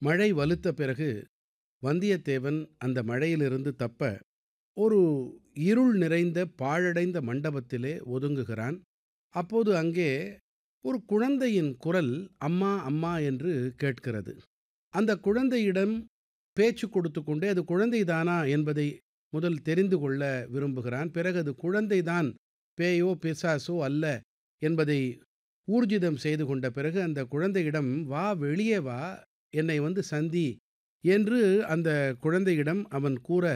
மழை வலுத்த பிறகு வந்தியத்தேவன் அந்த மழையிலிருந்து தப்ப ஒரு இருள் நிறைந்த பாழடைந்த மண்டபத்திலே ஒதுங்குகிறான் அப்போது அங்கே ஒரு குழந்தையின் குரல் அம்மா அம்மா என்று கேட்கிறது அந்த குழந்தையிடம் பேச்சு கொடுத்து கொண்டே அது குழந்தைதானா என்பதை முதல் தெரிந்து கொள்ள விரும்புகிறான் பிறகு அது குழந்தைதான் பேயோ பிசாசோ அல்ல என்பதை ஊர்ஜிதம் செய்து கொண்ட பிறகு அந்த குழந்தையிடம் வா வெளியே வா என்னை வந்து சந்தி என்று அந்த குழந்தையிடம் அவன் கூற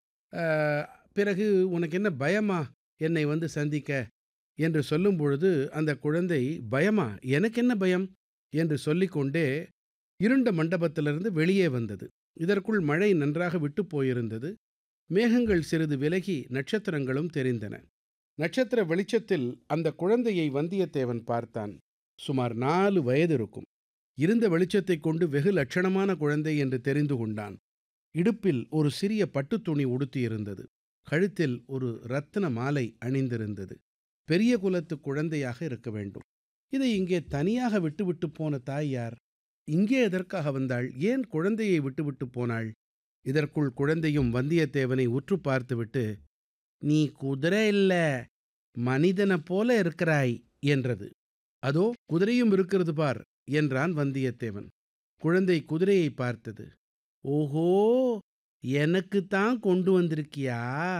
"அஹ், பிறகு உனக்கு என்ன பயமா என்னை வந்து சந்திக்க என்று சொல்லும் பொழுது அந்த குழந்தை பயமா எனக்கு என்ன பயம் என்று சொல்லிக்கொண்டே இருண்ட மண்டபத்திலிருந்து வெளியே வந்தது இதற்குள் மழை நன்றாக விட்டுப் போயிருந்தது மேகங்கள் சிறிது விலகி நட்சத்திரங்களும் தெரிந்தன நட்சத்திர வெளிச்சத்தில் அந்த குழந்தையை வந்தியத்தேவன் பார்த்தான் சுமார் நாலு வயது இருக்கும் இருந்த வெளிச்சத்தைக் கொண்டு வெகு லட்சணமான குழந்தை என்று தெரிந்து கொண்டான் இடுப்பில் ஒரு சிறிய பட்டுத் துணி உடுத்தியிருந்தது கழுத்தில் ஒரு ரத்தின மாலை அணிந்திருந்தது பெரிய குலத்து குழந்தையாக இருக்க வேண்டும் இதை இங்கே தனியாக விட்டுவிட்டு போன தாய் யார் இங்கே எதற்காக வந்தாள் ஏன் குழந்தையை விட்டுவிட்டு போனாள் இதற்குள் குழந்தையும் வந்தியத்தேவனை உற்று பார்த்துவிட்டு நீ குதிரை இல்ல மனிதனைப் போல இருக்கிறாய் என்றது அதோ குதிரையும் இருக்கிறது பார் என்றான் வந்தியத்தேவன் குழந்தை குதிரையை பார்த்தது ஓஹோ எனக்குத்தான் கொண்டு வந்திருக்கியா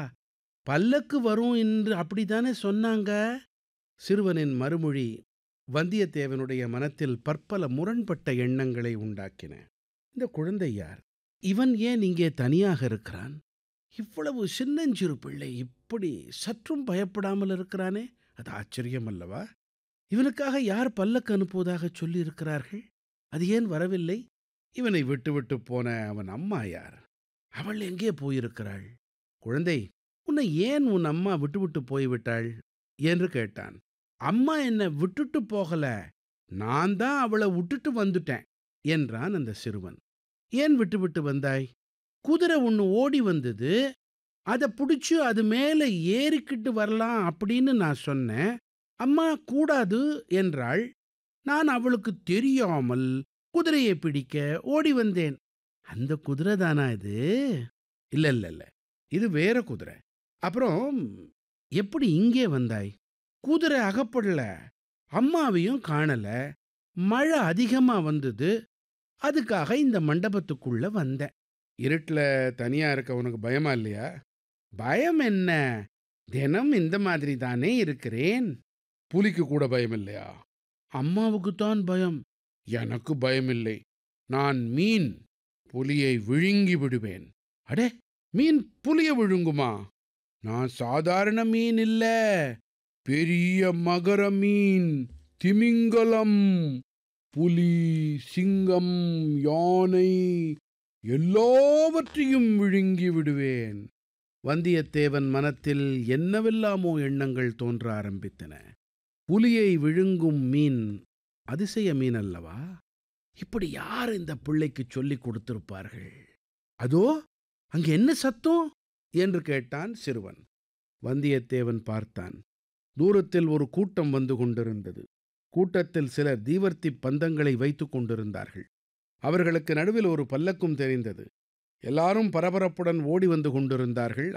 பல்லக்கு வரும் என்று அப்படித்தானே சொன்னாங்க சிறுவனின் மறுமொழி வந்தியத்தேவனுடைய மனத்தில் பற்பல முரண்பட்ட எண்ணங்களை உண்டாக்கின இந்த குழந்தை யார் இவன் ஏன் இங்கே தனியாக இருக்கிறான் இவ்வளவு சின்னஞ்சிறு பிள்ளை இப்படி சற்றும் பயப்படாமல் இருக்கிறானே அது ஆச்சரியம் அல்லவா இவனுக்காக யார் பல்லக்கு அனுப்புவதாக சொல்லியிருக்கிறார்கள் அது ஏன் வரவில்லை இவனை விட்டுவிட்டு போன அவன் அம்மா யார் அவள் எங்கே போயிருக்கிறாள் குழந்தை உன்னை ஏன் உன் அம்மா விட்டுவிட்டு போய்விட்டாள் என்று கேட்டான் அம்மா என்னை விட்டுட்டு போகல நான் தான் அவளை விட்டுட்டு வந்துட்டேன் என்றான் அந்த சிறுவன் ஏன் விட்டுவிட்டு வந்தாய் குதிரை ஒன்று ஓடி வந்தது அதை பிடிச்சு அது மேலே ஏறிக்கிட்டு வரலாம் அப்படின்னு நான் சொன்னேன் அம்மா கூடாது என்றாள் நான் அவளுக்கு தெரியாமல் குதிரையை பிடிக்க ஓடி வந்தேன் அந்த குதிரை தானா இது இல்ல இல்ல இல்ல இது வேற குதிரை அப்புறம் எப்படி இங்கே வந்தாய் குதிரை அகப்படல அம்மாவையும் காணல மழை அதிகமா வந்தது அதுக்காக இந்த மண்டபத்துக்குள்ள வந்தேன் இருட்டுல தனியா இருக்க உனக்கு பயமா இல்லையா பயம் என்ன தினம் இந்த மாதிரி தானே இருக்கிறேன் புலிக்கு கூட பயம் இல்லையா அம்மாவுக்கு தான் பயம் எனக்கு பயமில்லை நான் மீன் புலியை விழுங்கி விடுவேன் அடே மீன் புலிய விழுங்குமா நான் சாதாரண மீன் இல்ல பெரிய மகர மீன் திமிங்கலம் புலி சிங்கம் யானை எல்லாவற்றையும் விழுங்கி விடுவேன் வந்தியத்தேவன் மனத்தில் என்னவெல்லாமோ எண்ணங்கள் தோன்ற ஆரம்பித்தன புலியை விழுங்கும் மீன் அதிசய மீன் அல்லவா இப்படி யார் இந்த பிள்ளைக்கு சொல்லிக் கொடுத்திருப்பார்கள் அதோ அங்கே என்ன சத்தம் என்று கேட்டான் சிறுவன் வந்தியத்தேவன் பார்த்தான் தூரத்தில் ஒரு கூட்டம் வந்து கொண்டிருந்தது கூட்டத்தில் சிலர் தீவர்த்தி பந்தங்களை வைத்துக் கொண்டிருந்தார்கள் அவர்களுக்கு நடுவில் ஒரு பல்லக்கும் தெரிந்தது எல்லாரும் பரபரப்புடன் ஓடி வந்து கொண்டிருந்தார்கள்